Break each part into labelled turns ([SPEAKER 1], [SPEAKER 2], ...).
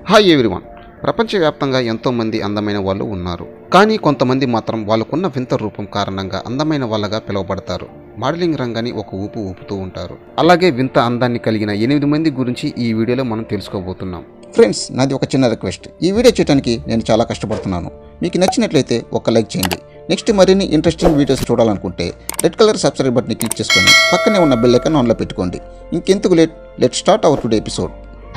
[SPEAKER 1] hi everyone ప్రపంచవ్యాప్తంగా ఎంతోమంది అందమైన వాళ్ళు ఉన్నారు కానీ కొంతమంది మాత్రం వాళ్ళకున్న వింత రూపం కారణంగా అందమైన వాళ్ళగా పిలువబడతారు మోడలింగ్ రంగాన్ని ఒక ఊపు ఊపుతూ ఉంటారు అలాగే వింత అందాన్ని కలిగిన ఎనిమిది మంది గురించి ఈ వీడియోలో మనం తెలుసుకోబోతున్నాం
[SPEAKER 2] ఫ్రెండ్స్ నాది ఒక చిన్న రిక్వెస్ట్ ఈ వీడియో చేయడానికి నేను చాలా కష్టపడుతున్నాను మీకు నచ్చినట్లయితే ఒక లైక్ చేయండి నెక్స్ట్ మరిన్ని ఇంట్రెస్టింగ్ వీడియోస్ చూడాలనుకుంటే రెడ్ కలర్ సబ్స్క్రైబ్ బటన్ని క్లిక్ చేసుకొని పక్కనే ఉన్న బెల్ ఐకాన్ ఆన్లో పెట్టుకోండి ఇంకెందుకు late let start our today episode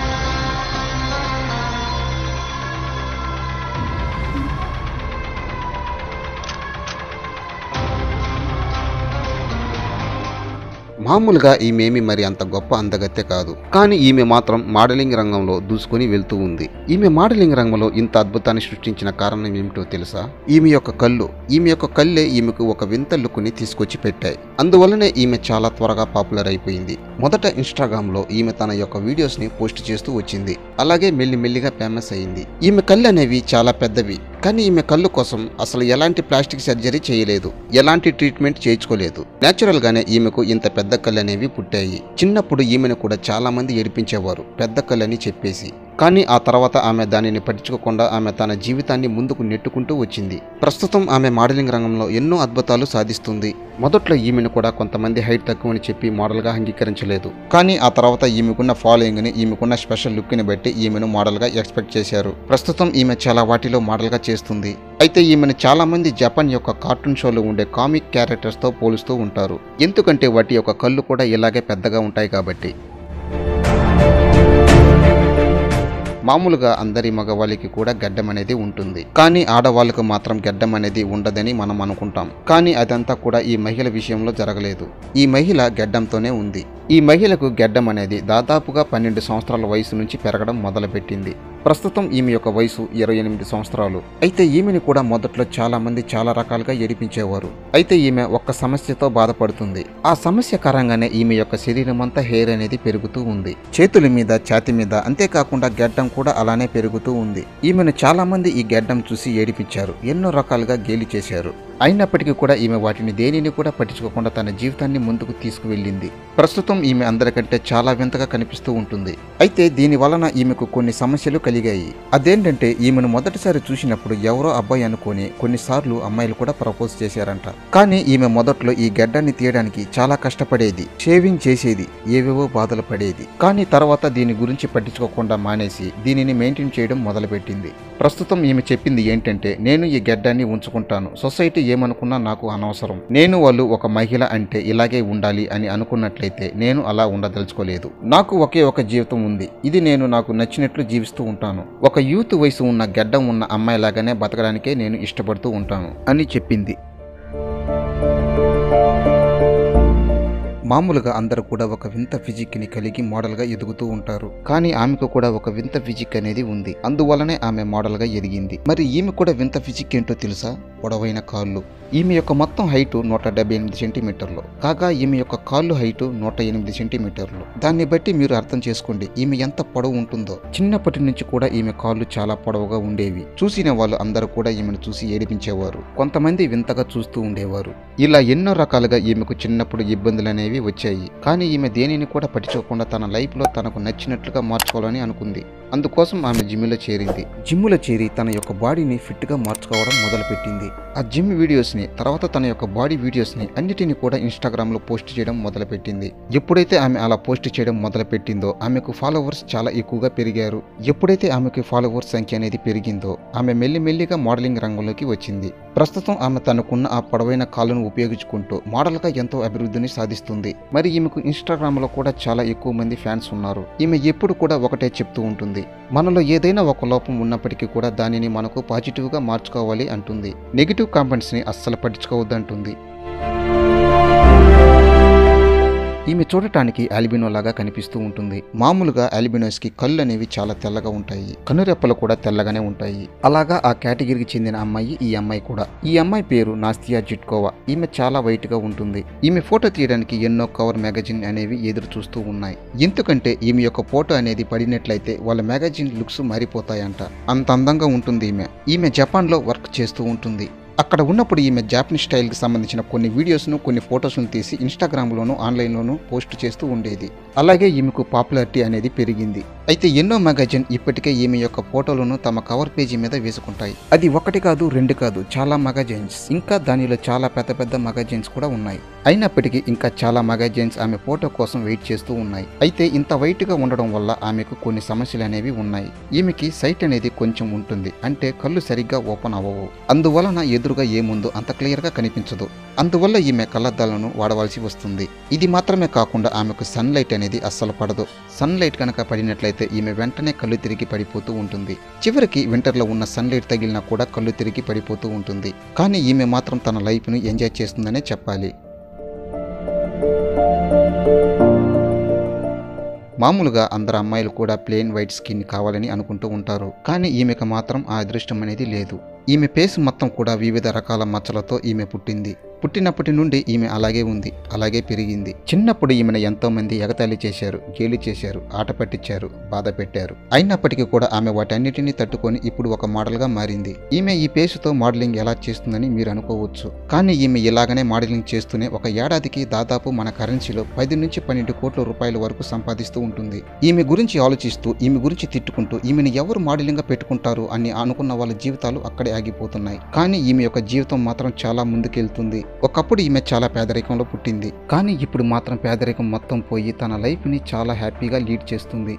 [SPEAKER 1] మామూలుగా ఈమెమి మరి అంత గొప్ప అందగత్తె కాదు కానీ ఈమె మాత్రం మోడలింగ్ రంగంలో దూసుకొని వెళ్తూ ఉంది ఈమె మోడలింగ్ రంగంలో ఇంత అద్భుతాన్ని సృష్టించిన కారణం ఏమిటో తెలుసా ఈమె యొక్క కళ్ళు ఈమె యొక్క కళ్ళే ఈమెకు ఒక వింత లుక్ని తీసుకొచ్చి పెట్టాయి అందువల్లనే ఈమె చాలా త్వరగా పాపులర్ అయిపోయింది మొదట ఇన్స్టాగ్రామ్ లో ఈమె తన యొక్క వీడియోస్ ని పోస్ట్ చేస్తూ వచ్చింది అలాగే మెల్లిమెల్లిగా ఫేమస్ అయింది ఈమె కళ్ళు అనేవి చాలా పెద్దవి కానీ ఈమె కళ్ళు కోసం అసలు ఎలాంటి ప్లాస్టిక్ సర్జరీ చేయలేదు ఎలాంటి ట్రీట్మెంట్ చేయించుకోలేదు నేచురల్ గానే ఈమెకు ఇంత పెద్ద కళ్ళు అనేవి పుట్టాయి చిన్నప్పుడు ఈమెను కూడా చాలా మంది ఏడిపించేవారు పెద్ద కళ్ళు అని చెప్పేసి కానీ ఆ తర్వాత ఆమె దానిని పట్టించుకోకుండా ఆమె తన జీవితాన్ని ముందుకు నెట్టుకుంటూ వచ్చింది ప్రస్తుతం ఆమె మోడలింగ్ రంగంలో ఎన్నో అద్భుతాలు సాధిస్తుంది మొదట్లో ఈమెను కూడా కొంతమంది హైట్ తక్కువని చెప్పి మోడల్గా అంగీకరించలేదు కానీ ఆ తర్వాత ఈమెకున్న ఫాలోయింగ్ని ఈమెకున్న స్పెషల్ లుక్ని బట్టి ఈమెను మోడల్గా ఎక్స్పెక్ట్ చేశారు ప్రస్తుతం ఈమె చాలా వాటిలో మోడల్గా చేస్తుంది అయితే ఈమెను చాలా మంది జపాన్ యొక్క కార్టూన్ షోలో ఉండే కామిక్ క్యారెక్టర్స్తో పోలుస్తూ ఉంటారు ఎందుకంటే వాటి యొక్క కళ్ళు కూడా ఇలాగే పెద్దగా ఉంటాయి కాబట్టి మామూలుగా అందరి మగవాళ్ళకి కూడా గడ్డం అనేది ఉంటుంది కానీ ఆడవాళ్ళకు మాత్రం గడ్డం అనేది ఉండదని మనం అనుకుంటాం కానీ అదంతా కూడా ఈ మహిళ విషయంలో జరగలేదు ఈ మహిళ గడ్డంతోనే ఉంది ఈ మహిళకు గడ్డం అనేది దాదాపుగా పన్నెండు సంవత్సరాల వయసు నుంచి పెరగడం మొదలుపెట్టింది ప్రస్తుతం ఈమె యొక్క వయసు ఇరవై ఎనిమిది సంవత్సరాలు అయితే ఈమెను కూడా మొదట్లో చాలా మంది చాలా రకాలుగా ఏడిపించేవారు అయితే ఈమె ఒక్క సమస్యతో బాధపడుతుంది ఆ సమస్య కారణంగానే ఈమె యొక్క శరీరం అంతా హెయిర్ అనేది పెరుగుతూ ఉంది చేతుల మీద ఛాతి మీద అంతేకాకుండా గడ్డం కూడా అలానే పెరుగుతూ ఉంది ఈమెను చాలా మంది ఈ గడ్డం చూసి ఏడిపించారు ఎన్నో రకాలుగా గేలి చేశారు అయినప్పటికీ కూడా ఈమె వాటిని దేనిని కూడా పట్టించుకోకుండా తన జీవితాన్ని ముందుకు తీసుకువెళ్ళింది ప్రస్తుతం ఈమె అందరికంటే చాలా వింతగా కనిపిస్తూ ఉంటుంది అయితే దీని వలన ఈమెకు కొన్ని సమస్యలు కలిగాయి అదేంటంటే ఈమెను మొదటిసారి చూసినప్పుడు ఎవరో అబ్బాయి అనుకొని కొన్నిసార్లు అమ్మాయిలు కూడా ప్రపోజ్ చేశారంట కానీ ఈమె మొదట్లో ఈ గడ్డాన్ని తీయడానికి చాలా కష్టపడేది షేవింగ్ చేసేది ఏవేవో బాధలు పడేది కానీ తర్వాత దీని గురించి పట్టించుకోకుండా మానేసి దీనిని మెయింటైన్ చేయడం మొదలుపెట్టింది ప్రస్తుతం ఈమె చెప్పింది ఏంటంటే నేను ఈ గడ్డాన్ని ఉంచుకుంటాను సొసైటీ ఏమనుకున్నా నాకు అనవసరం నేను వాళ్ళు ఒక మహిళ అంటే ఇలాగే ఉండాలి అని అనుకున్నట్లయితే నేను అలా ఉండదలుచుకోలేదు నాకు ఒకే ఒక జీవితం ఉంది ఇది నేను నాకు నచ్చినట్లు జీవిస్తూ ఉంటాను ఒక యూత్ వయసు ఉన్న గడ్డం ఉన్న అమ్మాయిలాగానే బతకడానికే నేను ఇష్టపడుతూ ఉంటాను అని చెప్పింది మామూలుగా అందరూ కూడా ఒక వింత ఫిజిక్ని కలిగి మోడల్గా ఎదుగుతూ ఉంటారు కానీ ఆమెకు కూడా ఒక వింత ఫిజిక్ అనేది ఉంది అందువలనే ఆమె మోడల్గా ఎదిగింది మరి ఈమె కూడా వింత ఫిజిక్ ఏంటో తెలుసా పొడవైన కాళ్ళు ఈమె యొక్క మొత్తం హైటు నూట డెబ్బై ఎనిమిది సెంటీమీటర్లు కాగా ఈమె యొక్క కాళ్ళు హైటు నూట ఎనిమిది సెంటీమీటర్లు దాన్ని బట్టి మీరు అర్థం చేసుకోండి ఈమె ఎంత పొడవు ఉంటుందో చిన్నప్పటి నుంచి కూడా ఈమె కాళ్ళు చాలా పొడవుగా ఉండేవి చూసిన వాళ్ళు అందరూ కూడా ఈమెను చూసి ఏడిపించేవారు కొంతమంది వింతగా చూస్తూ ఉండేవారు ఇలా ఎన్నో రకాలుగా ఈమెకు చిన్నప్పుడు ఇబ్బందులు అనేవి వచ్చాయి కానీ ఈమె దేనిని కూడా పట్టించుకోకుండా తన లైఫ్లో తనకు నచ్చినట్లుగా మార్చుకోవాలని అనుకుంది అందుకోసం ఆమె జిమ్లో చేరింది జిమ్లో చేరి తన యొక్క బాడీని ఫిట్గా మార్చుకోవడం మొదలుపెట్టింది ఆ జిమ్ వీడియోస్ని తర్వాత తన యొక్క బాడీ వీడియోస్ని అన్నిటిని కూడా ఇన్స్టాగ్రామ్లో పోస్ట్ చేయడం మొదలుపెట్టింది ఎప్పుడైతే ఆమె అలా పోస్ట్ చేయడం మొదలుపెట్టిందో ఆమెకు ఫాలోవర్స్ చాలా ఎక్కువగా పెరిగారు ఎప్పుడైతే ఆమెకు ఫాలోవర్స్ సంఖ్య అనేది పెరిగిందో ఆమె మెల్లిమెల్లిగా మోడలింగ్ రంగంలోకి వచ్చింది ప్రస్తుతం ఆమె తనకున్న ఆ పొడవైన కాళ్ళను ఉపయోగించుకుంటూ మోడల్గా ఎంతో అభివృద్ధిని సాధిస్తుంది మరి ఈమెకు ఇన్స్టాగ్రామ్లో కూడా చాలా ఎక్కువ మంది ఫ్యాన్స్ ఉన్నారు ఈమె ఎప్పుడు కూడా ఒకటే చెప్తూ ఉంటుంది మనలో ఏదైనా ఒక లోపం ఉన్నప్పటికీ కూడా దానిని మనకు పాజిటివ్గా మార్చుకోవాలి అంటుంది నెగిటివ్ కామెంట్స్ని అస్సలు పట్టించుకోవద్దంటుంది ఈమె చూడటానికి ఆల్బినో లాగా కనిపిస్తూ ఉంటుంది మామూలుగా ఆల్బినోస్ కి కళ్ళు అనేవి చాలా తెల్లగా ఉంటాయి కనురెప్పలు కూడా తెల్లగానే ఉంటాయి అలాగా ఆ కేటగిరీకి చెందిన అమ్మాయి ఈ అమ్మాయి కూడా ఈ అమ్మాయి పేరు నాస్తియా జిట్కోవా ఈమె చాలా వైట్ గా ఉంటుంది ఈమె ఫోటో తీయడానికి ఎన్నో కవర్ మ్యాగజైన్ అనేవి ఎదురు చూస్తూ ఉన్నాయి ఎందుకంటే ఈమె యొక్క ఫోటో అనేది పడినట్లయితే వాళ్ళ మ్యాగజైన్ లుక్స్ మారిపోతాయంట అంత అందంగా ఉంటుంది ఈమె ఈమె జపాన్ లో వర్క్ చేస్తూ ఉంటుంది అక్కడ ఉన్నప్పుడు ఈమె జాపనీస్ స్టైల్కి సంబంధించిన కొన్ని వీడియోస్ను కొన్ని ఫొటోస్ను తీసి ఇన్స్టాగ్రామ్లోను ఆన్లైన్లోనూ పోస్ట్ చేస్తూ ఉండేది అలాగే ఈమెకు పాపులారిటీ అనేది పెరిగింది అయితే ఎన్నో మ్యాగజైన్ ఇప్పటికే ఈమె యొక్క ఫోటోలను తమ కవర్ పేజీ మీద వేసుకుంటాయి అది ఒకటి కాదు రెండు కాదు చాలా మగజైన్స్ ఇంకా దానిలో చాలా పెద్ద పెద్ద మగజైన్స్ కూడా ఉన్నాయి అయినప్పటికీ ఇంకా చాలా మగజైన్స్ ఆమె ఫోటో కోసం వెయిట్ చేస్తూ ఉన్నాయి అయితే ఇంత వైట్ గా ఉండడం వల్ల ఆమెకు కొన్ని సమస్యలు అనేవి ఉన్నాయి ఈమెకి సైట్ అనేది కొంచెం ఉంటుంది అంటే కళ్ళు సరిగ్గా ఓపెన్ అవ్వవు అందువలన ఎదురుగా ఏముందో అంత క్లియర్ గా కనిపించదు అందువల్ల ఈమె కళ్ళద్దాలను వాడవలసి వస్తుంది ఇది మాత్రమే కాకుండా ఆమెకు సన్లైట్ అనేది అస్సలు పడదు సన్లైట్ కనుక పడినట్లయితే ఈమె వెంటనే కళ్ళు తిరిగి పడిపోతూ ఉంటుంది చివరికి వింటర్లో ఉన్న సన్లైట్ తగిలినా కూడా కళ్ళు తిరిగి పడిపోతూ ఉంటుంది కానీ ఈమె మాత్రం తన లైఫ్ను ఎంజాయ్ చేస్తుందనే చెప్పాలి మామూలుగా అందరు అమ్మాయిలు కూడా ప్లెయిన్ వైట్ స్కిన్ కావాలని అనుకుంటూ ఉంటారు కానీ ఈమెకు మాత్రం ఆ అదృష్టం అనేది లేదు ఈమె ఫేస్ మొత్తం కూడా వివిధ రకాల మచ్చలతో ఈమె పుట్టింది పుట్టినప్పటి నుండి ఈమె అలాగే ఉంది అలాగే పెరిగింది చిన్నప్పుడు ఈమెను ఎంతో మంది ఎగతాళి చేశారు గేలి చేశారు ఆట పట్టించారు బాధ పెట్టారు అయినప్పటికీ కూడా ఆమె వాటన్నిటిని తట్టుకొని ఇప్పుడు ఒక మోడల్ గా మారింది ఈమె ఈ పేసుతో మోడలింగ్ ఎలా చేస్తుందని మీరు అనుకోవచ్చు కానీ ఈమె ఇలాగనే మోడలింగ్ చేస్తూనే ఒక ఏడాదికి దాదాపు మన కరెన్సీలో పది నుంచి పన్నెండు కోట్ల రూపాయల వరకు సంపాదిస్తూ ఉంటుంది ఈమె గురించి ఆలోచిస్తూ ఈమె గురించి తిట్టుకుంటూ ఈమెను ఎవరు మోడలింగ్ గా పెట్టుకుంటారు అని అనుకున్న వాళ్ళ జీవితాలు అక్కడే ఆగిపోతున్నాయి కానీ ఈమె యొక్క జీవితం మాత్రం చాలా ముందుకెళ్తుంది ఒకప్పుడు ఈమె చాలా పేదరికంలో పుట్టింది కానీ ఇప్పుడు మాత్రం పేదరికం మొత్తం పోయి తన లైఫ్ని చాలా హ్యాపీగా లీడ్ చేస్తుంది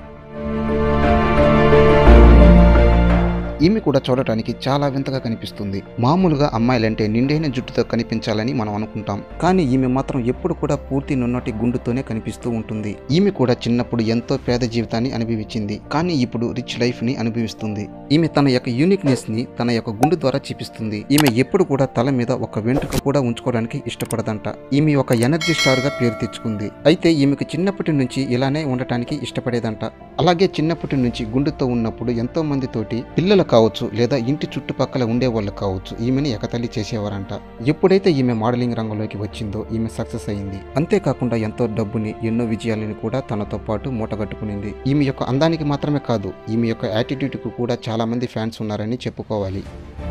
[SPEAKER 1] ఈమె కూడా చూడటానికి చాలా వింతగా కనిపిస్తుంది మామూలుగా అమ్మాయిలంటే నిండైన జుట్టుతో కనిపించాలని మనం అనుకుంటాం కానీ ఈమె మాత్రం ఎప్పుడు కూడా పూర్తి నున్నటి గుండుతోనే కనిపిస్తూ ఉంటుంది ఈమె కూడా చిన్నప్పుడు ఎంతో పేద జీవితాన్ని అనుభవించింది కానీ ఇప్పుడు రిచ్ లైఫ్ ని అనుభవిస్తుంది ఈమె తన యొక్క యూనిక్నెస్ ని తన యొక్క గుండు ద్వారా చూపిస్తుంది ఈమె ఎప్పుడు కూడా తల మీద ఒక వెంట్రుక కూడా ఉంచుకోవడానికి ఇష్టపడదంట ఈమె ఒక ఎనర్జీ స్టార్ గా పేరు తెచ్చుకుంది అయితే ఈమెకు చిన్నప్పటి నుంచి ఇలానే ఉండటానికి ఇష్టపడేదంట అలాగే చిన్నప్పటి నుంచి గుండుతో ఉన్నప్పుడు ఎంతో మందితోటి పిల్లలు కావచ్చు లేదా ఇంటి చుట్టుపక్కల ఉండే వాళ్ళు కావచ్చు ఈమెని ఎకతల్లి చేసేవారంట ఎప్పుడైతే ఈమె మోడలింగ్ రంగంలోకి వచ్చిందో ఈమె సక్సెస్ అయింది అంతేకాకుండా ఎంతో డబ్బుని ఎన్నో విజయాలను కూడా తనతో పాటు మూటగట్టుకునింది ఈమె యొక్క అందానికి మాత్రమే కాదు ఈమె యొక్క యాటిట్యూడ్కు కూడా చాలా మంది ఫ్యాన్స్ ఉన్నారని చెప్పుకోవాలి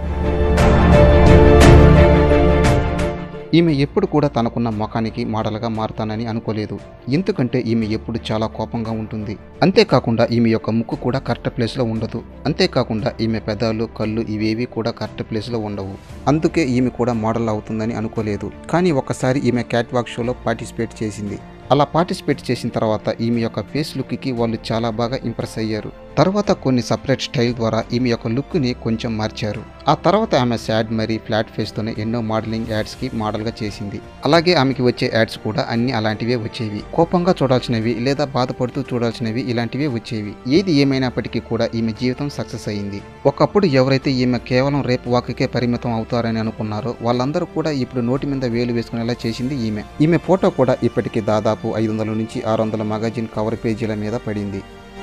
[SPEAKER 1] ఈమె ఎప్పుడు కూడా తనకున్న ముఖానికి మోడల్గా మారుతానని అనుకోలేదు ఎందుకంటే ఈమె ఎప్పుడు చాలా కోపంగా ఉంటుంది అంతేకాకుండా ఈమె యొక్క ముక్కు కూడా కరెక్ట్ ప్లేస్లో ఉండదు అంతేకాకుండా ఈమె పెదాలు కళ్ళు ఇవేవి కూడా కరెక్ట్ ప్లేస్లో ఉండవు అందుకే ఈమె కూడా మోడల్ అవుతుందని అనుకోలేదు కానీ ఒకసారి ఈమె క్యాట్ వాక్ షోలో పార్టిసిపేట్ చేసింది అలా పార్టిసిపేట్ చేసిన తర్వాత ఈమె యొక్క ఫేస్ లుక్కి వాళ్ళు చాలా బాగా ఇంప్రెస్ అయ్యారు తర్వాత కొన్ని సపరేట్ స్టైల్ ద్వారా ఈమె యొక్క లుక్ని కొంచెం మార్చారు ఆ తర్వాత ఆమె సాడ్ మరి ఫ్లాట్ ఫేస్తోనే ఎన్నో మోడలింగ్ యాడ్స్కి మోడల్గా చేసింది అలాగే ఆమెకి వచ్చే యాడ్స్ కూడా అన్ని అలాంటివే వచ్చేవి కోపంగా చూడాల్సినవి లేదా బాధపడుతూ చూడాల్సినవి ఇలాంటివే వచ్చేవి ఏది ఏమైనప్పటికీ కూడా ఈమె జీవితం సక్సెస్ అయింది ఒకప్పుడు ఎవరైతే ఈమె కేవలం రేపు వాక్కే పరిమితం అవుతారని అనుకున్నారో వాళ్ళందరూ కూడా ఇప్పుడు నోటి మీద వేలు వేసుకునేలా చేసింది ఈమె ఈమె ఫోటో కూడా ఇప్పటికి దాదాపు ఐదు వందల నుంచి ఆరు వందల magazine కవర్ పేజీల మీద పడింది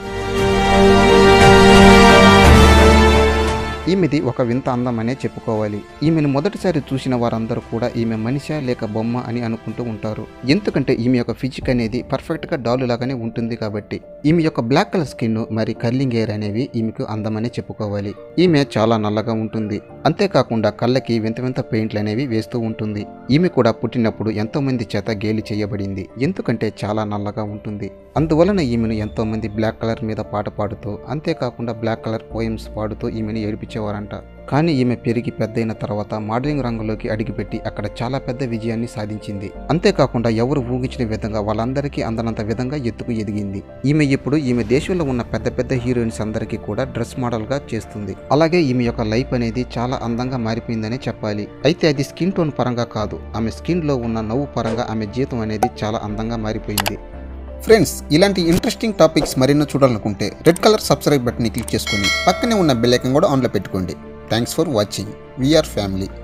[SPEAKER 1] ఈమెది ఒక వింత అందమనే చెప్పుకోవాలి ఈమెను మొదటిసారి చూసిన వారందరూ కూడా ఈమె మనిషా లేక బొమ్మ అని అనుకుంటూ ఉంటారు ఎందుకంటే ఈమె యొక్క ఫిజిక్ అనేది పర్ఫెక్ట్ గా డాలు లాగానే ఉంటుంది కాబట్టి ఈమె యొక్క బ్లాక్ కలర్ స్కిన్ మరి కర్లింగ్ హెయిర్ అనేవి ఈమెకు అందమనే చెప్పుకోవాలి ఈమె చాలా నల్లగా ఉంటుంది అంతేకాకుండా కళ్ళకి వింత వింత పెయింట్లు అనేవి వేస్తూ ఉంటుంది ఈమె కూడా పుట్టినప్పుడు ఎంతో మంది చేత గేలి చేయబడింది ఎందుకంటే చాలా నల్లగా ఉంటుంది అందువలన ఈమెను ఎంతో మంది బ్లాక్ కలర్ మీద పాట పాడుతూ అంతేకాకుండా బ్లాక్ కలర్ పోయమ్స్ పాడుతూ ఈమెను ఏడిపించేవారంట కానీ ఈమె పెరిగి పెద్దయిన తర్వాత మోడలింగ్ రంగంలోకి అడిగిపెట్టి అక్కడ చాలా పెద్ద విజయాన్ని సాధించింది అంతేకాకుండా ఎవరు ఊహించిన విధంగా వాళ్ళందరికీ అందనంత విధంగా ఎత్తుకు ఎదిగింది ఈమె ఇప్పుడు ఈమె దేశంలో ఉన్న పెద్ద పెద్ద హీరోయిన్స్ అందరికీ కూడా డ్రెస్ మోడల్ గా చేస్తుంది అలాగే ఈమె యొక్క లైఫ్ అనేది చాలా అందంగా మారిపోయిందనే చెప్పాలి అయితే అది స్కిన్ టోన్ పరంగా కాదు ఆమె స్కిన్ లో ఉన్న నవ్వు పరంగా ఆమె జీవితం అనేది చాలా అందంగా మారిపోయింది
[SPEAKER 2] ఫ్రెండ్స్ ఇలాంటి ఇంట్రెస్టింగ్ టాపిక్స్ మరెన్నో చూడాలనుకుంటే రెడ్ కలర్ సబ్స్క్రైబ్ బటన్ని క్లిక్ చేసుకొని పక్కనే ఉన్న బెల్ ఐకన్ కూడా ఆన్లో పెట్టుకోండి thanks for watching VR family